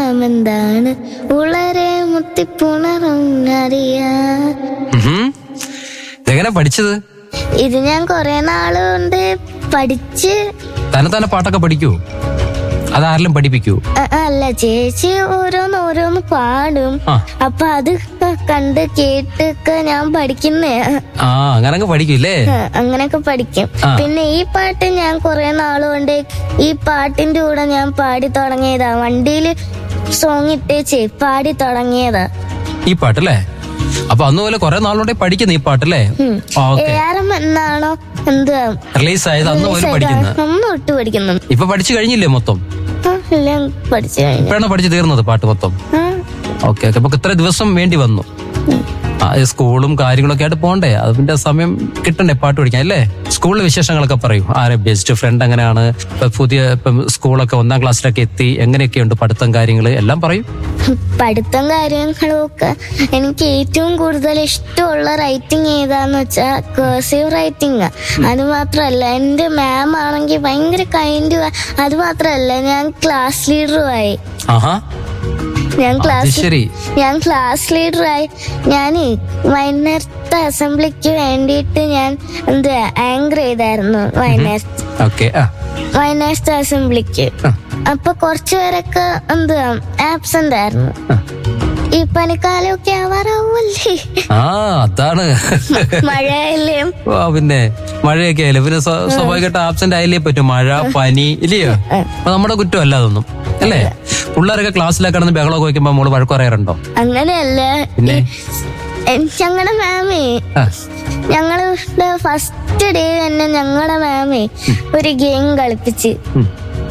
നാണമെന്താണ് ഉളരെ മുത്തിപ്പുണറും അറിയാ ഉഹും. ഇതെങ്ങനെ പഠിച്ചത് ഇത് ഞാൻ കുറെ നാളുകൊണ്ട് പഠിച്ച് തന്നെ തന്നെ പാട്ടൊക്കെ പഠിക്കൂ അതാരെങ്കിലും പഠിപ്പിക്കൂ അ- അല്ല ചേച്ചി ഓരോന്ന് ഓരോന്ന് പാടും ആ. അപ്പൊ അത് ക- കണ്ട് കേട്ടൊക്കെ ഞാൻ പഠിക്കുന്നേ ആ അങ്ങനെ അങ്ങ് പഠിക്കൂല്ലേ അങ്ങനെയൊക്കെ പഠിക്കും ആ. പിന്നെ ഈ പാട്ട് ഞാൻ കുറെ നാളുകൊണ്ട് ഈ പാട്ടിന്റെ കൂടെ ഞാൻ പാടി തുടങ്ങിയതാ വണ്ടിയില് സോങ് ഇട്ടേച്ച് പാടി തുടങ്ങിയതാ ഈ പാട്ടല്ലേ അപ്പൊ അന്ന് പോലെ കുറെ നാളുകൊണ്ടേ പഠിക്കുന്നു ഈ പാട്ടല്ലേ ഓക്കെ ഏറെ എന്നാണോ എന്തുവാ റിലീസ് ആയത് അന്ന് പോലെ പഠിക്കുന്നത് ഒന്നും ഇട്ട് പഠിക്കുന്നു ഇപ്പൊ പഠിച്ചു കഴിഞ്ഞില്ലേ മൊത്തം ആ, എല്ലാം പഠിച്ചു കഴിഞ്ഞു ഇപ്പോഴാണ് പഠിച്ചു തീർന്നത് പാട്ട് മൊത്തം ആ, ഓക്കെ ഓക്കെ അപ്പൊ ഇത്ര ദിവസം വേണ്ടി വന്നു ആ, ഈ സ്കൂളും കാര്യങ്ങളൊക്കെ ആയിട്ട് പോണ്ടേ അതിന്റെ സമയം കിട്ടണ്ടേ പാട്ട് പഠിക്കാൻ അല്ലേ സ്കൂളിലെ വിശേഷങ്ങളൊക്കെ പറയൂ ആരെ ബെസ്റ്റ് ഫ്രണ്ട് എങ്ങനെയാണ് ഇപ്പൊ പുതിയ ഇപ്പം സ്കൂളൊക്കെ ഒന്നാം ക്ലാസ്സിലൊക്കെ എത്തി എങ്ങനെയൊക്കെയുണ്ട് പഠിത്തം കാര്യങ്ങൾ എല്ലാം പറയൂ പഠിത്തം കാര്യങ്ങളും ഒക്കെ എനിക്ക് ഏറ്റവും കൂടുതൽ ഇഷ്ടമുള്ള റൈറ്റിംഗ് ഏതാന്ന് വെച്ചാൽ കേഴ്സീവ് റൈറ്റിംഗ് അത് മാത്രമല്ല എൻ്റെ മാം ആണെങ്കിൽ ഭയങ്കര കൈൻഡ് അത് മാത്രമല്ല ഞാൻ ക്ലാസ് ലീഡറുമായി ആഹാ ഞാൻ അത് ക്ലാസ് ശരി ഞാൻ ക്ലാസ് ലീഡറായി ഞാൻ വൈകുന്നേരത്തെ അസംബ്ലിക്ക് വേണ്ടിയിട്ട് ഞാൻ എന്താ ആങ്കർ ചെയ്തായിരുന്നു വൈകുന്നേരത്തെ ഓക്കെ ആ വൈകുന്നേരത്തെ അസംബ്ലിക്ക് ആ. അപ്പൊ കുറച്ചു പേരൊക്കെ എന്തുവാ ആബ്സെന്റ് ആയിരുന്നു ആ. ഈ പനിക്കാലമൊക്കെ ആവാറാവല്ലേ ആ അതാണ് മഴയല്ലേ ആ, പിന്നെ മഴയൊക്കെ ആയില്ലേ പിന്നെ സ്വ- സ്വാഭാവികമായിട്ട് ആബ്സെന്റ് ആയില്ലേ പറ്റും മഴ പനി ഇല്ലയോ അപ്പൊ നമ്മുടെ കുറ്റമല്ല അതൊന്നും അല്ലേ പിള്ളേരൊക്കെ ക്ലാസ്സിലൊക്കെ കിടന്ന് ബഹളമൊക്കെ വയ്ക്കുമ്പോ മോള് വഴക്ക് പറയാറുണ്ടോ അങ്ങനെയല്ല പിന്നെ ഞങ്ങളുടെ മാമേ ആ, ഞങ്ങളുടെ ഫസ്റ്റ് ഡേ തന്നെ ഞങ്ങളുടെ മാമേ ഒരു ഗെയിം കളിപ്പിച്ച് ഉം.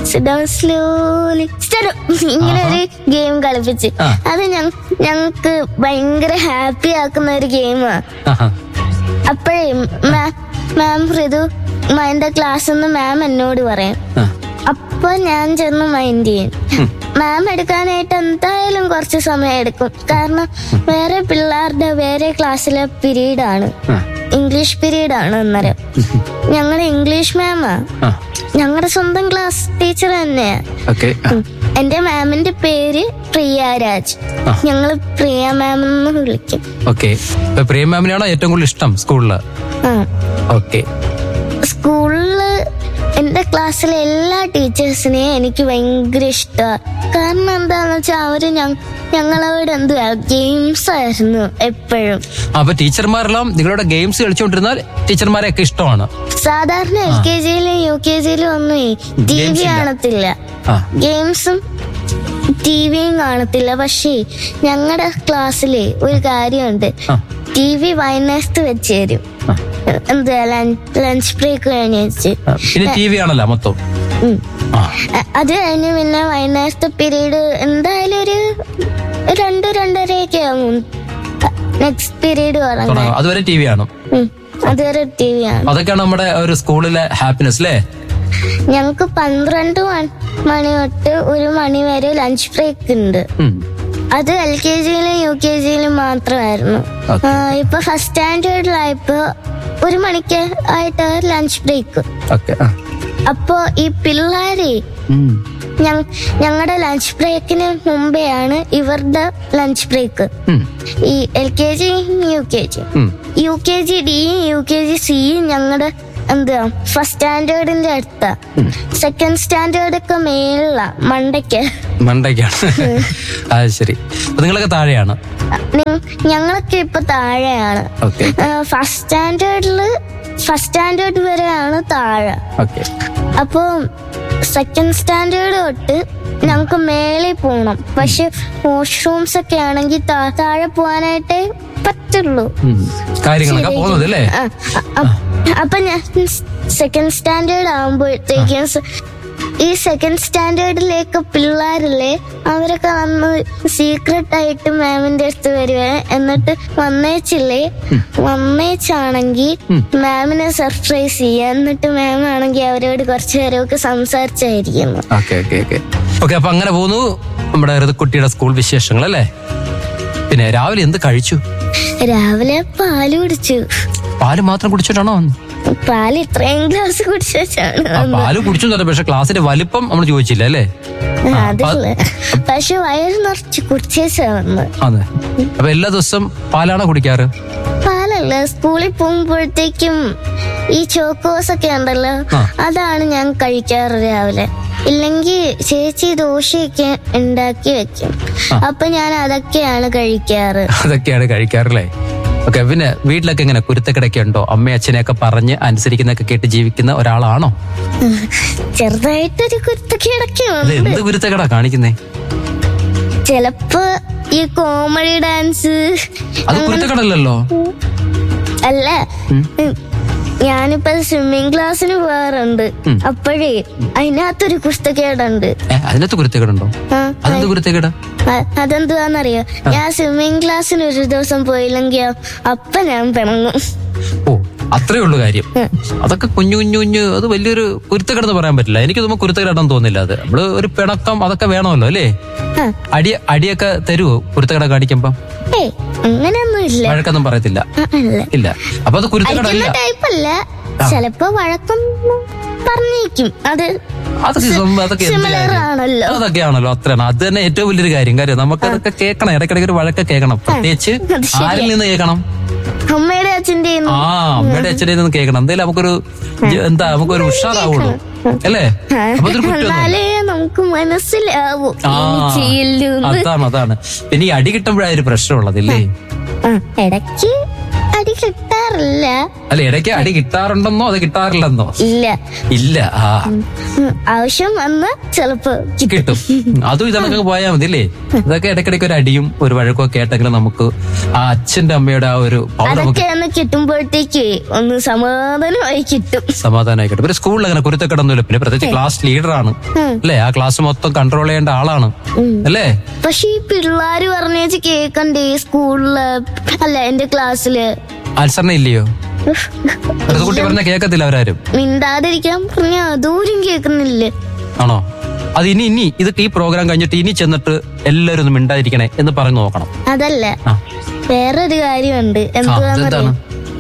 സ്ലോലി ഇങ്ങനെ ഒരു ഗെയിം കളിപ്പിച്ച് ആ. അത് ഞങ്ങൾക്ക് ഭയങ്കര ഹാപ്പി ആക്കുന്ന ഒരു ഗെയിമാ ആഹാ. അപ്പോഴേ മാം മൃദു എന്റെ ക്ലാസ് നിന്ന് മാം എന്നോട് പറയും ആ, അപ്പൊ ഞാൻ ചെന്ന് മൈൻഡ് ചെയ്യും മാം എടുക്കാനായിട്ട് എന്തായാലും കുറച്ച് സമയം എടുക്കും കാരണം വേറെ പിള്ളേരുടെ വേറെ ക്ലാസ്സിലെ പീരീഡ് ആണ് ആ, ഇംഗ്ലീഷ് പീരീഡ് ആണ് അന്നേരം ഞങ്ങളുടെ ഇംഗ്ലീഷ് മാമാ ആ. ഞങ്ങളുടെ സ്വന്തം ക്ലാസ് ടീച്ചർ തന്നെയാ ഓക്കെ ആ, ഉം. എന്റെ മാമിന്റെ പേര് പ്രിയ രാജ് ആ. ഞങ്ങള് പ്രിയ മാം എന്ന് വിളിക്കും ഓക്കെ ഇപ്പൊ പ്രിയ മാമിനാണോ ഏറ്റവും കൂടുതൽ ഇഷ്ടം സ്കൂളില് ആ ഓക്കെ സ്കൂളില് എന്റെ ക്ലാസ്സിലെ എല്ലാ ടീച്ചേഴ്സിനെയും എനിക്ക് ഭയങ്കര ഇഷ്ടമാണ് കാരണം എന്താന്ന് വെച്ചാൽ അവര് ഞ- ഞങ്ങളവിടെ എന്തുവാ ഗെയിംസ് ആയിരുന്നു എപ്പോഴും അപ്പൊ ടീച്ചർമാരെല്ലാം നിങ്ങളുടെ ഗെയിംസ് കളിച്ചുകൊണ്ടിരുന്നാൽ ടീച്ചർമാരെയൊക്കെ ഇഷ്ടമാണ് സാധാരണ എൽ കെ ജിയിലും യു കെ ജിയിലും ഒന്നും ടി Games വി ഇല്ല. കാണത്തില്ല ആ ഗെയിംസും ടി വിയും കാണത്തില്ല പക്ഷേ ഞങ്ങളുടെ ക്ലാസ്സിലെ ഒരു കാര്യമുണ്ട് ആ. ടി വി വൈകുന്നേരത്ത് വെച്ച് തരും ആ. എന്താ ലഞ്ച് ബ്രേക്ക് കഴിഞ്ഞ് വെച്ച് ആ, പിന്നെ ടി വി ആണല്ലോ മൊത്തം ഉം. ആ അ- അത് കഴിഞ്ഞ് പിന്നെ വൈകുന്നേരത്തെ പീരീഡ് എന്തായാലും ഒരു രണ്ട് രണ്ടരയൊക്കെ ആവും നെക്സ്റ്റ് പീരീഡ് തുടങ്ങാൻ തുടങ്ങാം അതുവരെ ടി വി ആണ് ഉം. അതുവരെ ടി വി ആണ് അതൊക്കെയാണ് നമ്മുടെ ഒരു സ്കൂളിലെ ഹാപ്പിനെസ് അല്ലേ ഞങ്ങക്ക് പന്ത്രണ്ട് മ- മണി തൊട്ട് ഒരു മണി വരെ ലഞ്ച് ബ്രേക്ക് ഉണ്ട് ഉം. അത് എൽ കെ ജിയിലും യു കെ ജിയിലും മാത്രമായിരുന്നു Okay. ആ, ഇപ്പൊ ഫസ്റ്റ് സ്റ്റാൻഡേർഡിലായപ്പോ ഒരു മണിക്ക് ആയിട്ട് ലഞ്ച് ബ്രേക്ക് ഓക്കെ ആ. അപ്പോ ഈ പിള്ളേരെ ഉം. ഞങ്ങളുടെ ലഞ്ച് ബ്രേക്കിന് മുമ്പെയാണ് ഇവരുടെ ലഞ്ച് ബ്രേക്ക് ഉം. ഈ L K G U K G ഉം. യു കെ ജി ഡിയും യു കെ ജി സിയും ഞങ്ങളുടെ എന്താ ഫസ്റ്റ് സ്റ്റാൻഡേർഡിന്റെ അടുത്ത സെക്കൻഡ് സ്റ്റാൻഡേർഡ് ഒക്കെ മേളില മണ്ടയ്ക്ക് മണ്ടയ്ക്കാണ് അത് ശരി അപ്പൊ നിങ്ങളൊക്കെ താഴെയാണ് നി- ഞങ്ങളൊക്കെ ഇപ്പൊ താഴെയാണ് ഓക്കെ ഫസ്റ്റ് സ്റ്റാൻഡേർഡില് ഫസ്റ്റ് സ്റ്റാൻഡേർഡ് വരെയാണ് താഴെ ഓക്കെ അപ്പൊ സെക്കൻഡ് സ്റ്റാൻഡേർഡ് തൊട്ട് ഞങ്ങൾക്ക് മേളിൽ പോണം പക്ഷെ വാഷ്റൂംസ് ഒക്കെ ആണെങ്കിൽ താ- താഴെ പോകാനായിട്ടേ പറ്റുള്ളൂ കാര്യങ്ങളൊക്കെ പോകുന്നത് അല്ലേ ആ, അ- അ- അപ്പൊ ഞാൻ സെക്കൻഡ് സ്റ്റാൻഡേർഡ് ആകുമ്പോഴത്തേക്കും സ- ഈ സെക്കൻഡ് സ്റ്റാൻഡേർഡിലേക്ക് പിള്ളേരില്ലേ അവരൊക്കെ വന്ന് സീക്രട്ട് ആയിട്ട് മാമിന്റെ അടുത്ത് വരുവേ എന്നിട്ട് വന്നേച്ചില്ലേ വന്നേച്ചാണെങ്കിൽ മാമിനെ സർപ്രൈസ് ചെയ്യുക എന്നിട്ട് മാം ആണെങ്കിൽ അവരോട് കുറച്ചു നേരമൊക്കെ സംസാരിച്ചായിരിക്കുന്നു ഓക്കെ ഓക്കെ ഓക്കെ ഓക്കെ അപ്പൊ അങ്ങനെ പോകുന്നു നമ്മുടെ ഋതുക്കുട്ടിയുടെ സ്കൂൾ വിശേഷങ്ങൾ അല്ലേ പിന്നെ രാവിലെ എന്ത് കഴിച്ചു രാവിലെ പാല് കുടിച്ചു പാല് മാത്രം കുടിച്ചിട്ടാണോ പാല് ഇത്രയും ഗ്ലാസ് കുടിച്ചു വെച്ചാണ് ആ, പാല് കുടിച്ചു തന്നെ പക്ഷെ ക്ലാസ്സിന്റെ വലിപ്പം നമ്മൾ ചോദിച്ചില്ല അല്ലേ അതില്ല പക്ഷെ വയറ് നിറച്ച് കുടിച്ചേച്ചാ വന്ന് അതെ അപ്പൊ എല്ലാ ദിവസം പാലാണോ കുടിക്കാറ് പാലല്ല സ്കൂളിൽ പോകുമ്പോഴത്തേക്കും ഈ ചോക്കോസ് ഒക്കെ ഉണ്ടല്ലോ ആ. അതാണ് ഞാൻ കഴിക്കാറ് രാവിലെ ഇല്ലെങ്കിൽ ചേച്ചി ദോശയൊക്കെ ഉണ്ടാക്കി വെക്കും അപ്പൊ ഞാൻ അതൊക്കെയാണ് കഴിക്കാറ് അതൊക്കെയാണ് കഴിക്കാറില്ലേ ഓക്കെ പിന്നെ വീട്ടിലൊക്കെ എങ്ങനെ കുരുത്തക്കിടയൊക്കെ ഉണ്ടോ അമ്മയും അച്ഛനെയൊക്കെ പറഞ്ഞ് അനുസരിക്കുന്നൊക്കെ കേട്ട് ജീവിക്കുന്ന ഒരാളാണോ ചെറുതായിട്ടൊരു കുരുത്തക്കേടൊക്കെ അത് ഉണ്ട് എന്ത് കുരുത്തക്കടാ കാണിക്കുന്നേ ചിലപ്പോ ഈ കോമഡി ഡാൻസ് അത് കുരുത്തക്കടല്ലോ അല്ല ഉം. ഞാനിപ്പോ സ്വിമ്മിങ് ക്ലാസ്സിന് പോകാറുണ്ട് അപ്പോഴേ അതിനകത്തൊരു കുരുത്തക്കേടുണ്ട് ഏ അതിനകത്ത് കുരുത്തക്കേടുണ്ടോ ആ അതെന്ത് കുരുത്തക്കേടാ അ- അതെന്തുവാന്നറിയോ ഞാൻ സ്വിമ്മിങ് ക്ലാസ്സിന് ഒരു ദിവസം പോയില്ലെങ്കിൽ അപ്പ ഞാൻ പിണങ്ങും ഓ അത്രേ ഉള്ളൂ കാര്യം അതൊക്കെ കുഞ്ഞു കുഞ്ഞു കുഞ്ഞു അത് വലിയൊരു കുരുത്തക്കെടെന്ന് പറയാൻ പറ്റില്ല എനിക്ക് തോന്നുമ്പോൾ കുരുത്തക്കെടാണെന്ന് തോന്നില്ല അത് നമ്മള് ഒരു പിണക്കം അതൊക്കെ വേണമല്ലോ അല്ലേ ആ, അടി അടിയൊക്കെ തരുവോ കുരുത്തക്കട കാണിക്കുമ്പോ ഏയ് അങ്ങനെയൊന്നും ഇല്ല വഴക്കൊന്നും പറയത്തില്ല ആ, അല്ല ഇല്ല അപ്പൊ അത് കുരുത്തക്കടല്ല അടിക്കുന്ന ടൈപ്പല്ല ചിലപ്പോ വഴക്കം പറഞ്ഞേക്കും അത് അതൊക്കെ സംഭവം അതൊക്കെ എന്ത് സിമിലർ കാര്യം? ആണല്ലോ അതൊക്കെയാണല്ലോ അത്രയാണ് അത് തന്നെ ഏറ്റവും വലിയൊരു കാര്യം കാര്യം നമുക്ക് അതൊക്കെ കേൾക്കണം ഇടയ്ക്കിടയ്ക്ക് ഒരു വഴക്ക് കേൾക്കണം പ്രത്യേകിച്ച് അത് ശരിയാ. ആരിൽ നിന്ന് കേൾക്കണം അമ്മയുടെ അച്ഛന്റെ ആ അമ്മയുടെ അച്ഛനെ നിന്ന് കേൾക്കണം എന്തായാലും നമുക്കൊരു ജ- എന്താ നമുക്കൊരു ഉഷാറാവുള്ളൂ അല്ലേ അപ്പൊ അതൊരു കുറ്റമൊന്നും എന്നാലേ നമുക്ക് മനസ്സിലാവൂ ആ ഇനി ചെയ്യില്ലൂന്ന് അതാണ് അതാണ് പിന്നെ ഈ അടി കിട്ടുമ്പോഴാണ് ഒരു പ്രശ്നമുള്ളതില്ലേ ആ, ഇടയ്ക്ക് അടി കിട്ടാറില്ല അല്ല ഇടയ്ക്ക് അടി കിട്ടാറുണ്ടെന്നോ അത് കിട്ടാറില്ലെന്നോ ഇല്ല ഇല്ല ആ ഉം, ആവശ്യം വന്ന ചെലപ്പോ കിട്ടും. കിട്ടും അതും ഇതണക്ക് പോയാൽ മതി അല്ലേ ഇതൊക്കെ ഇടയ്ക്കിടയ്ക്ക് ഒരു അടിയും ഒരു വഴക്കോ ഒക്കെ ആയിട്ടെങ്കിലും നമുക്ക് ആ അച്ഛന്റെ അമ്മയുടെ ആ ഒരു പവർ നമുക്ക് അതൊക്കെ ഒന്ന് കിട്ടുമ്പോഴത്തേക്ക് ഒന്ന് സമാധാനമായി കിട്ടും സമാധാനമായി കിട്ടും പിന്നെ സ്കൂളിൽ അങ്ങനെ കുരുത്തക്കിടന്നില്ല പിന്നെ പ്രത്യേകിച്ച് ക്ലാസ് ലീഡറാണ് അല്ലേ ആ ക്ലാസ് മൊത്തം കൺട്രോൾ ചെയ്യേണ്ട ആളാണ് അല്ലേ പക്ഷെ ഈ പിള്ളേര് പറഞ്ഞേച്ച് കേക്കണ്ടേ സ്കൂളില് അല്ല എന്റെ ക്ലാസ്സില് അനുസരണ ഇല്ലയോ വെറുതെ കുട്ടി പറഞ്ഞാൽ കേൾക്കത്തില്ല അവരാരും മിണ്ടാതിരിക്കാൻ പറഞ്ഞ അതൂരും കേക്കുന്നില്ല ആണോ അത് ഇനി ഇനി ഇത് ഈ പ്രോഗ്രാം കഴിഞ്ഞിട്ട് ഇനി ചെന്നിട്ട് എല്ലാവരും ഒന്ന് മിണ്ടാതിരിക്കണേ എന്ന് പറഞ്ഞു നോക്കണം അതല്ല ആ വേറൊരു കാര്യമുണ്ട് ആ എന്തുവാന്നറിയോ അതെന്താണ്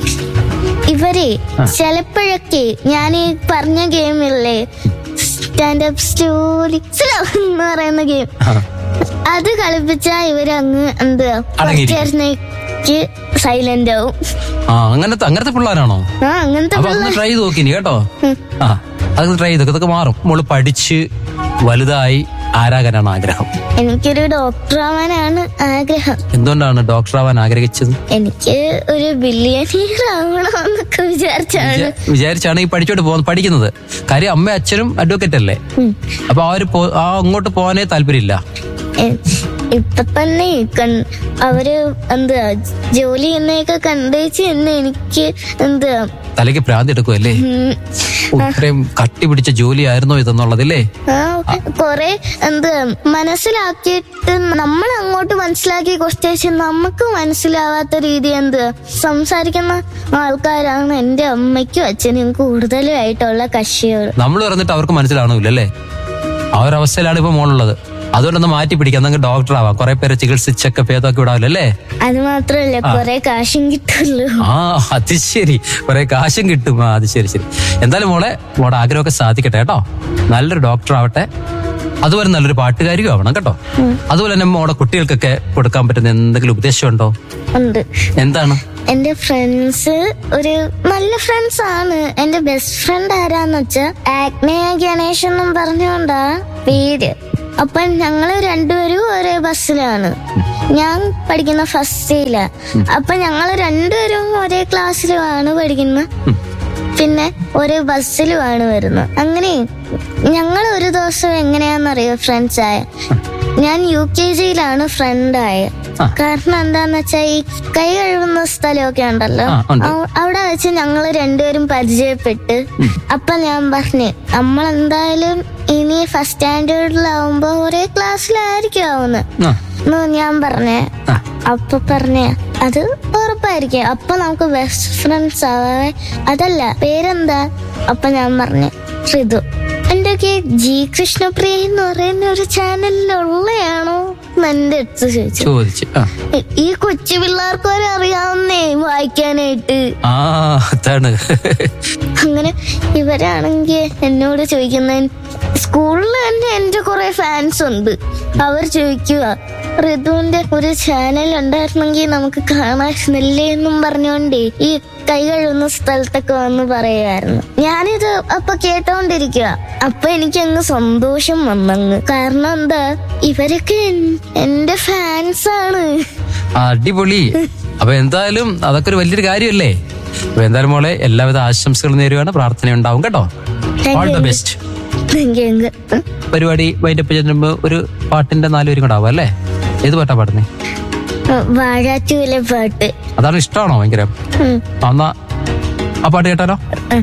ഇവരെ ചിലപ്പോഴൊക്കെ ഞാൻ ഈ പറഞ്ഞ ഗെയിമില്ലേ സ്റ്റാൻഡപ്പ് സ്റ്റോറി എന്ന് പറയുന്ന ഗെയിം ആ. അത് കളിപ്പിച്ചാ ഇവരങ്ങ് എന്താ അടങ്ങിയിരിക്കും. കുറച്ചേരത്തേക്ക് സൈലന്റ് ആവും ആ അങ്ങനത്തെ അങ്ങനത്തെ പിള്ളേരാണോ ആ അങ്ങനത്തെ അപ്പൊ അതൊന്ന് ട്രൈ ചെയ്ത് നോക്കിനി കേട്ടോ ആ അതൊക്കെ ട്രൈ ചെയ്തൊക്കെ ഇതൊക്കെ മാറും മോള് പഠിച്ച് വലുതായി ആരാകാനാണ് ആഗ്രഹം എനിക്കൊരു ഡോക്ടർ ആവാനാണ് ആഗ്രഹം എന്തുകൊണ്ടാണ് ഡോക്ടർ ആവാൻ ആഗ്രഹിച്ചത് എനിക്ക് ഒരു ബില്യണിയർ ആവണമെന്നൊക്കെ വിചാരിച്ചാണ് വിചാ- വിചാരിച്ചാണ് ഈ പഠിച്ചോട്ട് പോകുന്നത് പഠിക്കുന്നത് കാര്യം അമ്മ അച്ഛനും അഡ്വക്കേറ്റ് അല്ലേ അപ്പൊ ആ ഒരു പോ- ആ അങ്ങോട്ട് പോകാനേ താല്പര്യമില്ല എ- ഇപ്പൊ തന്നെ കൺ- അവര് എന്താ ജോലി ചെയ്യുന്നതൊക്കെ കണ്ടേച്ച് തന്നെ എനിക്ക് എന്താ തലയ്ക്ക് ഭ്രാന്തി എടുക്കുമല്ലേ ഉം, ഓ, ഇത്രയും കട്ടി പിടിച്ച ജോലിയായിരുന്നോ ഇതെന്നുള്ളതല്ലേ ആ കൊറേ എന്താ മനസ്സിലാക്കിയിട്ട് നമ്മൾ അങ്ങോട്ട് മനസ്സിലാക്കി കുറച്ച് നമുക്ക് മനസ്സിലാവാത്ത രീതി എന്ത് സംസാരിക്കുന്ന ആൾക്കാരാണ് എന്റെ അമ്മയ്ക്കും അച്ഛനും കൂടുതലായിട്ടുള്ള കക്ഷികൾ നമ്മൾ പറഞ്ഞിട്ട് അവർക്ക് മനസ്സിലാവണമില്ല അല്ലേ ആ ഒരു അവസ്ഥയിലാണ് ഇപ്പൊ മോളുള്ളത് അതുകൊണ്ടൊന്ന് മാറ്റി പിടിക്കാം നമുക്ക് ഡോക്ടർ ആവാം കുറെ പേരെ ചികിത്സിച്ചൊക്കെ ഭേദമൊക്കെ വിടാമല്ലോ അല്ലേ അത് മാത്രല്ല കൊറേ കാശും കിട്ടുള്ളൂ ആ അത് ശരി കുറെ കാശും കിട്ടും ആ അത് ശരി ശരി എന്തായാലും മോളെ മോടെ ആഗ്രഹമൊക്കെ സാധിക്കട്ടെ കേട്ടോ നല്ലൊരു ഡോക്ടർ ആവട്ടെ അതുപോലെ നല്ലൊരു പാട്ടുകാരിയും ആവണം കേട്ടോ അതുപോലെ തന്നെ മോടെ കുട്ടികൾക്കൊക്കെ കൊടുക്കാൻ പറ്റുന്ന എന്തെങ്കിലും ഉപദേശമുണ്ടോ ഉണ്ട് എന്താണ് എന്റെ ഫ്രണ്ട്സ് ഒരു നല്ല ഫ്രണ്ട്സ് ആണ് എന്റെ ബെസ്റ്റ് ഫ്രണ്ട് ആരാന്ന് വെച്ചാ ആഗ്നേയ ഗണേഷ് എന്നും പറഞ്ഞുകൊണ്ടാ പേര് അപ്പൊ ഞങ്ങള് രണ്ടുപേരും ഒരേ ബസ്സിലാണ് ഞാൻ പഠിക്കുന്ന ഫസ്റ്റ് ഇയറിലാ അപ്പൊ ഞങ്ങള് രണ്ടുപേരും ഒരേ ക്ലാസ്സിലുമാണ് പഠിക്കുന്നത് പിന്നെ ഒരു ബസ്സിലുമാണ് വരുന്നത് അങ്ങനെ ഞങ്ങൾ ഒരു ദിവസം എങ്ങനെയാണെന്നറിയോ ഫ്രണ്ട്സ് ആയ ഞാൻ യു കെ ജിയിലാണ് ഫ്രണ്ട് ആയ ആ. കാരണം എന്താന്ന് വെച്ചാ ഈ കൈ കഴുകുന്ന സ്ഥലമൊക്കെ ഉണ്ടല്ലോ ആ, ഉണ്ട്. അവ- അവിടെ വെച്ച് ഞങ്ങൾ രണ്ടുപേരും പരിചയപ്പെട്ട് അപ്പൊ ഞാൻ പറഞ്ഞു നമ്മൾ എന്തായാലും ഇനി ഫസ്റ്റ് സ്റ്റാൻഡേർഡിലാവുമ്പോ ഒരേ ക്ലാസ്സിലായിരിക്കും ആവുന്നത് ആ, എന്ന് ഞാൻ പറഞ്ഞേ ആ. അപ്പൊ പറഞ്ഞേ അത് ഉറപ്പായിരിക്കും അപ്പൊ നമുക്ക് ബെസ്റ്റ് ഫ്രണ്ട്സ് ആവാതെ അതല്ല പേരെന്താ അപ്പൊ ഞാൻ പറഞ്ഞു ഋതു എന്റെ ഒക്കെ ജി കൃഷ്ണപ്രിയ എന്ന് പറയുന്ന ഒരു ചാനലിലുള്ളയാണോ എന്ന് എന്റെ അടുത്ത് ചോദിച്ചു ചോദിച്ചു ആ "ഈ- ഈ കൊച്ചു പിള്ളേർക്ക് വരെ അറിയാവുന്നേ വായിക്കാനായിട്ട് ആ അതാണ് അങ്ങനെ ഇവരാണെങ്കിൽ എന്നോട് ചോദിക്കുന്ന സ്കൂളിൽ തന്നെ എന്റെ കുറെ ഫാൻസ് ഉണ്ട് അവർ ചോദിക്കുക ഋതുവിന്റെ ഒരു ചാനൽ ഉണ്ടായിരുന്നെങ്കിൽ നമുക്ക് കാണാമായിരുന്നില്ലേ എന്നും പറഞ്ഞോണ്ടേ ഈ കൈ കഴുകുന്ന സ്ഥലത്തൊക്കെ വന്ന് പറയുമായിരുന്നു ഞാനിത് അപ്പൊ കേട്ടോണ്ടിരിക്കുക അപ്പൊ എനിക്ക് അങ്ങ് സന്തോഷം വന്നങ്ങ് കാരണം എന്താ ഇവരൊക്കെ എൻ- എന്റെ ഫാൻസ് ആണ് അടിപൊളി അപ്പൊ എന്തായാലും അതൊക്കെ ഒരു വലിയൊരു കാര്യമല്ലേ അപ്പൊ എന്തായാലും മോളെ എല്ലാവിധ ആശംസകളും നേരുകയാണ് പ്രാർത്ഥന ഉണ്ടാവും കേട്ടോ ഓൾ ദ ബെസ്റ്റ് എനിക്ക് അങ്ങ് പരിപാടി വൈൻഡപ്പ് ചെയ്യുമ്പോ ഒരു പാട്ടിന്റെ നാലുപേരും കൂടെ ആവും അല്ലേ ഏത് പാട്ടാ പാടുന്നേ വാഴാറ്റൂലെ പാട്ട് അതാണ് ഇഷ്ടമാണോ ഭയങ്കര ഉം. ആ, എന്നാ ആ പാട്ട് കേട്ടാലോ